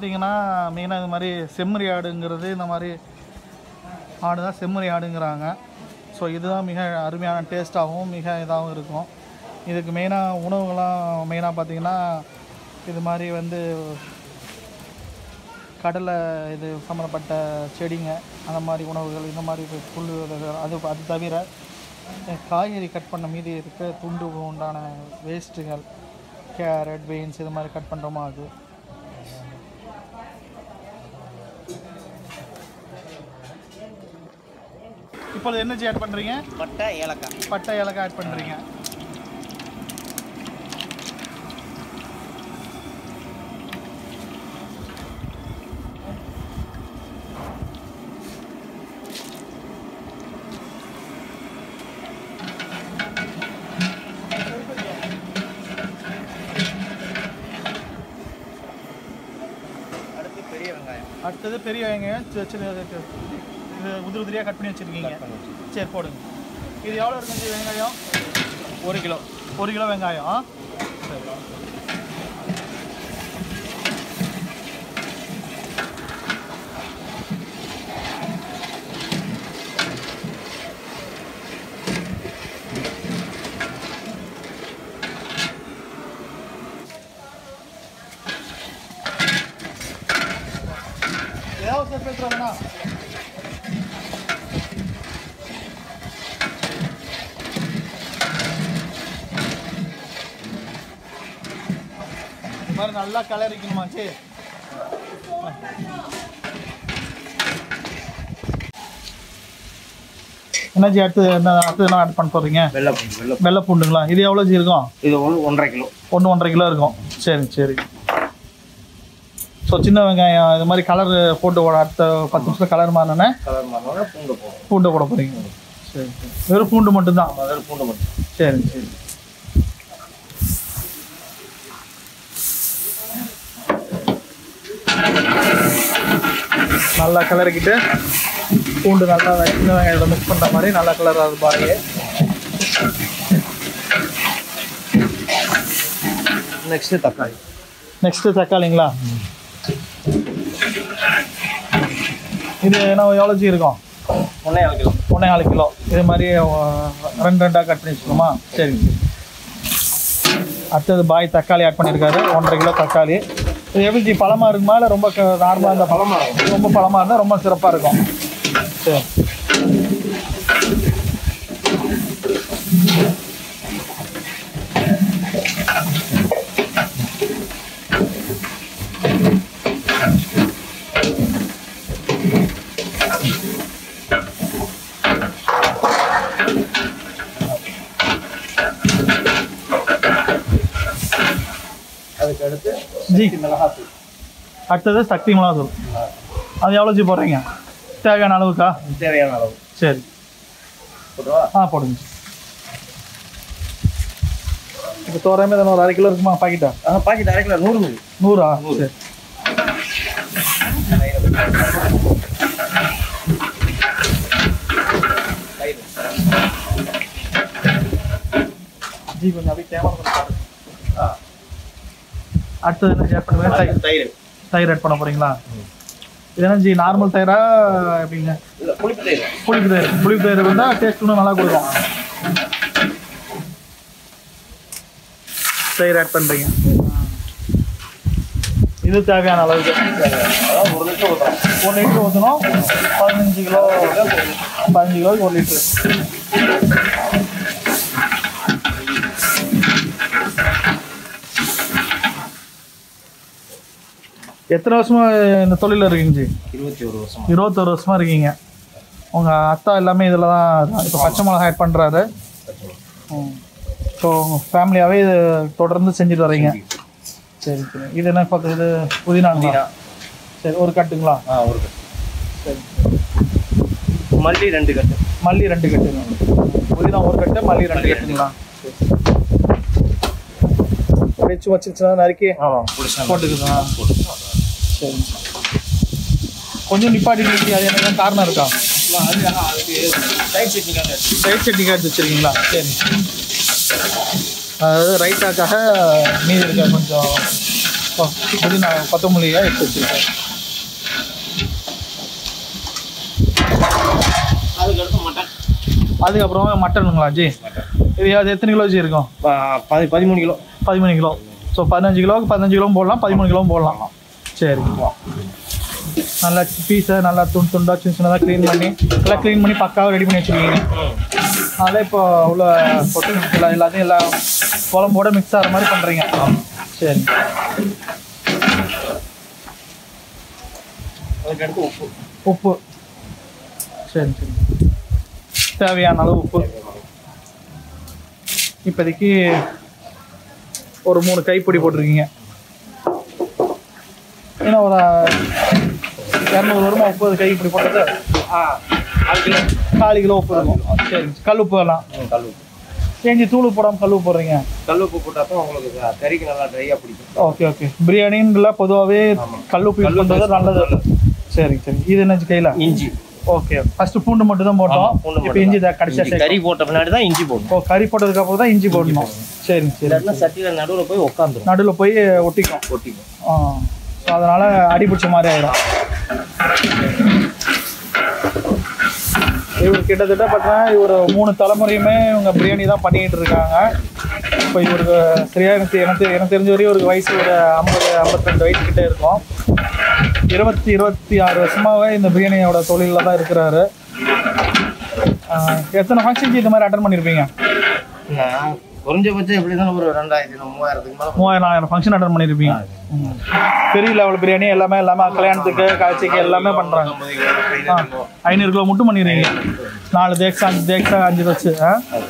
பார்த்தீங்கன்னா மெயினாக இது மாதிரி செம்மறி ஆடுங்கிறது இந்த மாதிரி ஆடு தான் செம்மறி ஆடுங்கிறாங்க ஸோ இதுதான் மிக அருமையான டேஸ்ட்டாகவும் மிக இதாகவும் இருக்கும் இதுக்கு மெயினாக உணவுகள்லாம் மெயினாக பார்த்தீங்கன்னா இது மாதிரி வந்து கடலை இது சம்மந்தப்பட்ட செடிங்க அந்த மாதிரி உணவுகள் இந்த மாதிரி இது புல் விதைகள் அது அது தவிர அஹ், காய்கறி கட் பண்ண மீதி இருக்க துண்டு உண்டான வேஸ்ட்டுகள் கேரட் பீன்ஸ் இது மாதிரி கட் பண்ணுறோமா அது இப்பொழுது என்னஜி ஆட் பண்ணுறீங்க பட்டை ஏலக்காய் பட்டை ஏலக்காய் ஆட் பண்ணுறீங்க அடுத்து பெரிய வெங்காயம் அடுத்தது பெரிய வெங்காயம் சி- சின்ன இது இது உதிரி உதிரியாக கட் பண்ணி வச்சுருக்கீங்க சரி போடுங்க இது எவ்வளோ இருக்குங்க வெங்காயம் ஒரு கிலோ ஒரு கிலோ வெங்காயம் ஆ? சரி ஏதாவது சார் பேசுகிறாங்கண்ணா இந்த மாதிரி நல்லா கலரிக்கணுமா சரி என்னாச்சு அடுத்து என்ன அடுத்து என்ன ஆட் பண்ண போகிறீங்க வெள்ளை பூண்டு வெள்ளை வெள்ளை பூண்டுங்களா இது எவ்வளோ ஜி இருக்கும் இது ஒன்று ஒன்றரை கிலோ ஒன்று ஒன்றரை கிலோ இருக்கும் சரி சரி ஸோ சின்ன வெங்காயம் இது மாதிரி கலர் போட்டு போட அடுத்த பத்து நிமிஷம் கலர் மாறினோன்னே கலர் மாறினோட பூண்டு போடும் பூண்டை போட போகிறீங்க சரி சரி வெறும் பூண்டு மட்டும்தான் முதல்ல பூண்டு மட்டும் சரி சரி நல்லா கலரிக்கிட்டு பூண்டு நல்லா சின்ன வெங்காயத்தை மிக்ஸ் பண்ணுற மாதிரி நல்லா கலர் ஆகுது பாருங்க நெக்ஸ்ட்டு தக்காளி நெக்ஸ்ட்டு தக்காளிங்களா இது என்ன எவ்வளோ ஜி இருக்கும் ஒன்றே ஏழு கிலோ ஒன்றே நாலு கிலோ இது மாதிரி அஹ், ரெண்டு ரெண்டாக கட் பண்ணி வச்சுக்கோமா சரி அடுத்தது பாய் தக்காளி ஆட் பண்ணியிருக்காரு ஒன்றரை கிலோ தக்காளி இது எப்படி ஜி பழமாக இருக்குமா இல்லை ரொம்ப நார்மலாக இருந்தால் பழமாக இருக்கும் ரொம்ப பழமாக இருந்தால் ரொம்ப சிறப்பாக இருக்கும் சரி அதுக்கு அடுத்து ஜி மிளகாத்தூள் அடுத்தது சக்தி மிளகாத்தூள் அது எவ்வளோ ஜி போடுறீங்க தேவையான அளவுக்கா தேவையான அளவு சரி போட்டுவா ஆ போடுங்க இப்போ தோறாமல் இதில் ஒரு அரை கிலோ இருக்குமா பாக்கெட்டா ஆ பாக்கெட் அரை கிலோ நூறு நூறு நூறா சரி தயிர் ஜி கொஞ்சம் அப்படியே கேமரா கொஞ்சம் பாருங்க. ஆ அடுத்தது என்ன ஆட் பண்ணுவேன் தயிர் தயிர் தயிர் ஆட் பண்ண போறீங்களா இது என்ன ஜி நார்மல் தயிரா எப்படிங்க இல்லை புளிப்பு தயிர் புளிப்பு தயிர் புளிப்பு தயிர் இருந்தால் டேஸ்ட் இன்னும் நல்லா கொடுக்கும் தயிர் ஆட் பண்ணுறீங்க இது தேவையான அளவுக்கு அதாவது ஒரு லிட்டர் ஊற்றலாம் ஒரு லிட்டர் ஊற்றணும் பதினஞ்சு கிலோ பதினஞ்சு கிலோவுக்கு ஒரு லிட்டரு எத்தனை வருஷமா இந்த தொழிலில் இருக்கீங்க ஜி இருபத்தி ஒரு வருஷம் இருபத்தொரு வருஷமா இருக்கீங்க உங்கள் அத்தா எல்லாமே இதில் தான் இப்போ பச்சை மிளகா ஆட் பண்ணுறாரு ஸோ உங்கள் ஃபேமிலியாகவே இது தொடர்ந்து செஞ்சுட்டு வர்றீங்க சரி சரி இது என்ன பார்த்து இது புதினாங்களா சரி ஒரு கட்டுங்களா ஆ ஒரு கட்டு சரி மல்லி ரெண்டு கட்டு மல்லி ரெண்டு கட்டுங்க புதினா ஒரு கட்டு மல்லி ரெண்டு கட்டுங்களா வச்சு வச்சுச்சுன்னா நறுக்கி ஆமாம் பிடிச்சா போட்டுக்குதா சரி கொஞ்சம் நிப்பாட்டி அது என்ன காரணம் இருக்கா அது அதுக்கு தயிர் சட்னிக்காக ரைட் சட்னி எடுத்து வச்சிருக்கீங்களா சரி அதாவது ரைட்டாக்காக மீதி இருக்க கொஞ்சம் ஓ புதினா கொத்தமல்லியா எடுத்து வச்சுருக்கேன் அதுக்கடுத்து மட்டன் அதுக்கப்புறமா மட்டனுங்களா ஜி இது அது எத்தனை கிலோ ஜி இருக்கும் பதி பதிமூணு கிலோ பதிமூணு கிலோ ஸோ பதினஞ்சு கிலோவுக்கு பதினஞ்சு கிலோவும் போடலாம் பதிமூணு கிலோவும் போடலாம் சரி நல்லா பீஸை நல்லா துண்டு துண்டாக சின்ன சின்னதாக க்ளீன் பண்ணி எல்லாம் க்ளீன் பண்ணி பக்காவாக ரெடி பண்ணி வச்சுருக்கீங்க அதனால் இப்போ உள்ள போட்டு எல்லா எல்லாத்தையும் எல்லாம் குழம்போட மிக்ஸ் ஆகிற மாதிரி பண்ணுறீங்க சரி அதுக்கடுத்து உப்பு உப்பு சரி சரி தேவையான அளவு உப்பு இப்போதைக்கு ஒரு மூணு கைப்பிடி போட்டிருக்கீங்க ஏன்னா ஒரு இரநூறு வருமா முப்பது கைப்பிடி போட்டது ஆ அது கிலோ காலு கிலோ உப்பு இருக்கும் சரி கல் உப்பு எல்லாம் ம், கல் உப்பு சேஞ்சி தூள் போடாமல் கல் உப்பு போடுறீங்க கல் உப்பு போட்டால் தான் உங்களுக்கு க- கறிக்கு நல்லா ட்ரையாக பிடிக்கும் ஓகே ஓகே பிரியாணின்ல பொதுவாகவே ஆமா. கல் உப்பு யூஸ் பண்ணுறது நல்லது சரி சரி இது என்ன கையில் இஞ்சி ஓகே ஃபர்ஸ்ட் பூண்டு மட்டும் தான் போட்டோம் ஆமா, பூண்டு இப்போ மட்டும் இஞ்சி தான். கடைசியாக இஞ்சி கறி போட்ட பின்னாடி தான் இஞ்சி போடணும் ஓ கறி போட்டதுக்கு அப்புறம் தான் இஞ்சி போடணும் சரி சரி இல்லாட்டினா சட்டியில் நடுவில் போய் உட்காந்துரும் நடுவில் போய் ஒட்டிக்கும் ஒட்டிக்கும் ஆ ஸோ அதனால் அடி பிடிச்ச மாதிரி ஆயிடும் இவர் கிட்டத்தட்ட பார்த்தீங்கன்னா இவர் மூணு தலைமுறையுமே இவங்க பிரியாணி தான் பண்ணிக்கிட்டு இருக்காங்க இப்போ இவருக்கு சரியாக எனக்கு எனக்கு எனக்கு தெரிஞ்ச வரையும் இவருக்கு வயசு ஒரு ஐம்பது ஐம்பத்திரெண்டு வயசு கிட்டே இருக்கும் இருபத்தி இருபத்தி ஆறு வருஷமாகவே இந்த பிரியாணியோட தொழிலில் தான் இருக்கிறாரு ஆ, எத்தனை ஃபங்க்ஷன்ஸ் இந்த மாதிரி அட்டன் பண்ணியிருப்பீங்க நான் குறைஞ்சபட்சம் எப்படி தான் ஒரு ரெண்டாயிரத்தி மூவாயிரத்துக்கு மேலே மூவாயிரம் நாலாயிரம் ஃபங்க்ஷன் அட்டன் பண்ணியிருப்பீங்க ம். பெரிய லெவல் பிரியாணி எல்லாமே எல்லாமே கல்யாணத்துக்கு காட்சிக்கு எல்லாமே பண்ணுறாங்க ஐம்பது கிலோ ஐநூறு கிலோ ஐநூறு கிலோ மட்டும் பண்ணிடுறீங்க நாலு தேக்ஸா அஞ்சு தேக்ஸா அஞ்சு வச்சு ஆ?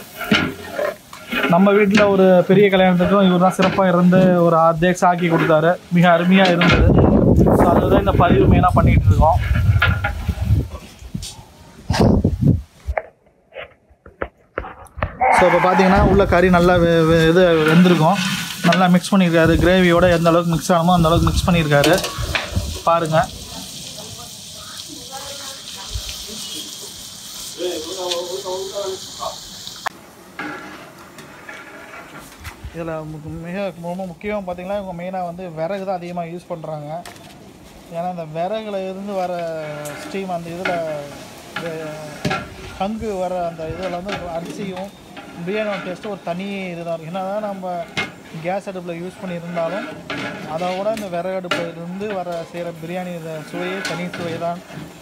நம்ம வீட்டில் ஒரு பெரிய கல்யாணத்துக்கும் இவர் தான் சிறப்பாக இருந்து ஒரு ஆறு தேக்ஸ் ஆக்கி கொடுத்தாரு மிக அருமையாக இருந்தது ஸோ அதுதான் இந்த பதிவு மெயினாக பண்ணிகிட்டு இருக்கோம் ஸோ இப்போ பார்த்தீங்கன்னா உள்ள கறி நல்லா வெ- வெ- இது வெந்திருக்கும் நல்லா மிக்ஸ் பண்ணியிருக்காரு கிரேவியோட எந்த அளவுக்கு மிக்ஸ் ஆகணுமோ அந்த அளவுக்கு மிக்ஸ் பண்ணியிருக்காரு பாருங்கள் இதில் மிக ரொம்ப முக்கியம் பார்த்தீங்கன்னா இவங்க மெயினாக வந்து விறகு தான் அதிகமாக யூஸ் பண்ணுறாங்க ஏன்னா இந்த விறகுல இருந்து வர ஸ்டீம் அந்த இதில் கங்கு வர அந்த இதில் வந்து அரிசியும் பிரியாணியோட டேஸ்ட்டு ஒரு தனி இதுதான் இருக்கும் என்னதான் நம்ம கேஸ் அடுப்பில் யூஸ் பண்ணியிருந்தாலும் அதை விட இந்த விறகு அடுப்புல இருந்து வர செய்கிற பிரியாணி இத சுவையே தனி சுவை தான்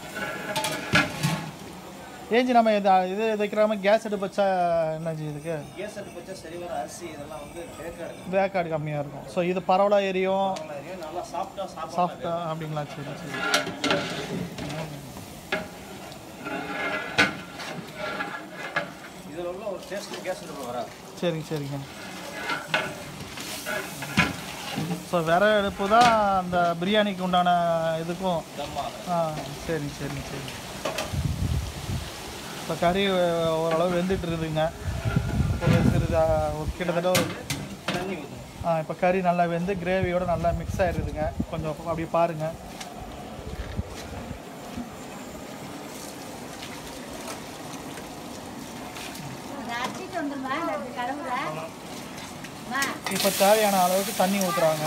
ஏஞ்சி நம்ம இது இது வைக்கிறாம கேஸ் அடுப்பு வச்சா என்னாச்சு இதுக்கு கேஸ் அடுப்பு வச்சா சரி வர அரிசி இதெல்லாம் வந்து கேட்காது வேக்காடு கம்மியாக இருக்கும் ஸோ இது பரவலாக எரியும் நல்லா சாப்பிட்டா சாப்பிட்டா சாஃப்டாக அப்படிங்களா சரி சரி இதில் உள்ள ஒரு டேஸ்ட் கேஸ் அடுப்பு வராது சரிங்க சரிங்க ஸோ விற அடுப்பு தான் அந்த பிரியாணிக்கு உண்டான இதுக்கும் தம்மா ஆ சரி சரி சரி இப்போ கறி அஹ், ஓரளவு வெந்துட்டு இருக்குதுங்க ஒரு சிறிது அஹ், ஒரு கிட்டத்தட்ட ஒரு தண்ணி ஊற்றணும் ஆ இப்போ கறி நல்லா வெந்து கிரேவியோட நல்லா மிக்ஸ் ஆகிருதுங்க கொஞ்சம் அப்படியே பாருங்கள் அடிச்சிட்டு வந்துருமா இந்த கடவுள மா இப்போ தேவையான அளவுக்கு தண்ணி ஊற்றுறாங்க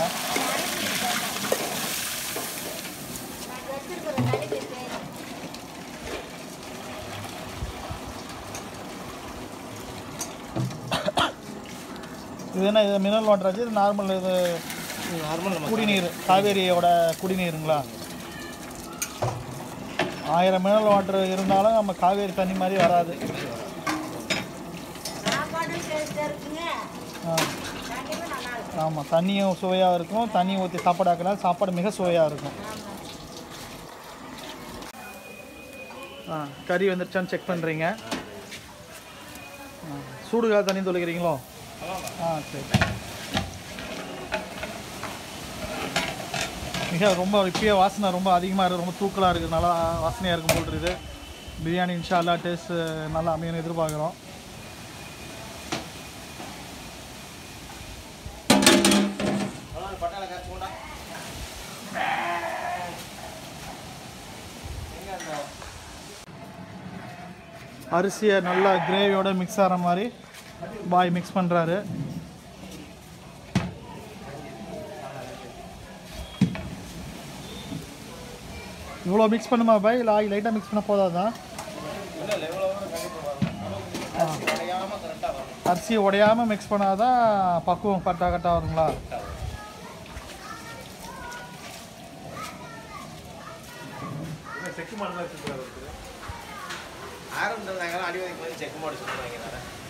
நான் வச்சிருக்கிற நடுக்கு இது என்ன இது மினரல் வாட்டர் ஆச்சு இது நார்மல் இது நார்மல் நம்ம குடிநீர் காவேரியோட குடிநீருங்களா ஆயிரம் மினரல் வாட்டர் இருந்தாலும் நம்ம காவேரி தண்ணி மாதிரி வராது சாப்பாடும் டேஸ்ட்டாக இருக்குங்க ஆ, கண்டிப்பாக நல்லா இருக்கும் ஆமாம் தண்ணியும் சுவையாக இருக்கும் தண்ணி ஊற்றி சாப்பாடு ஆக்கினா சாப்பாடு மிக சுவையாக இருக்கும் ஆ கறி வந்துருச்சான்னு செக் பண்ணுறீங்க சூடுகால தண்ணி தொலைக்கிறீங்களோ ஆ சரி மிக ரொம்ப இப்பயே வாசனை ரொம்ப அதிகமாக இருக்குது ரொம்ப தூக்கலாக இருக்குது நல்லா வாசனையாக இருக்கும் போல் இருக்குது பிரியாணி இன்ஷா அல்லா டேஸ்ட் நல்லா அமையன்னு எதிர்பார்க்குறோம் பட்டாளை காய்ச்சி கொண்டா அரிசியை நல்லா கிரேவியோட மிக்ஸ் ஆகிற மாதிரி பாய் மிக்ஸ் பண்ணுறாரு இவ்வளோ மிக்ஸ் பண்ணுமா பாய் இல்லை ஆயில் லைட்டாக மிக்ஸ் பண்ண போதாதான் இல்லை லெவலோட கண்டிப்பாக வரணும் உடையாமல் கரெக்டாக வரணும் அரிசி உடையாமல் மிக்ஸ் பண்ணாதான் பக்குவம் கரெக்டாக கரெக்டாக வருங்களா ஆரம்பத்தில் நாங்களாம் அடிவாதி மாதிரி செக் மாடி சொல்லுவாங்க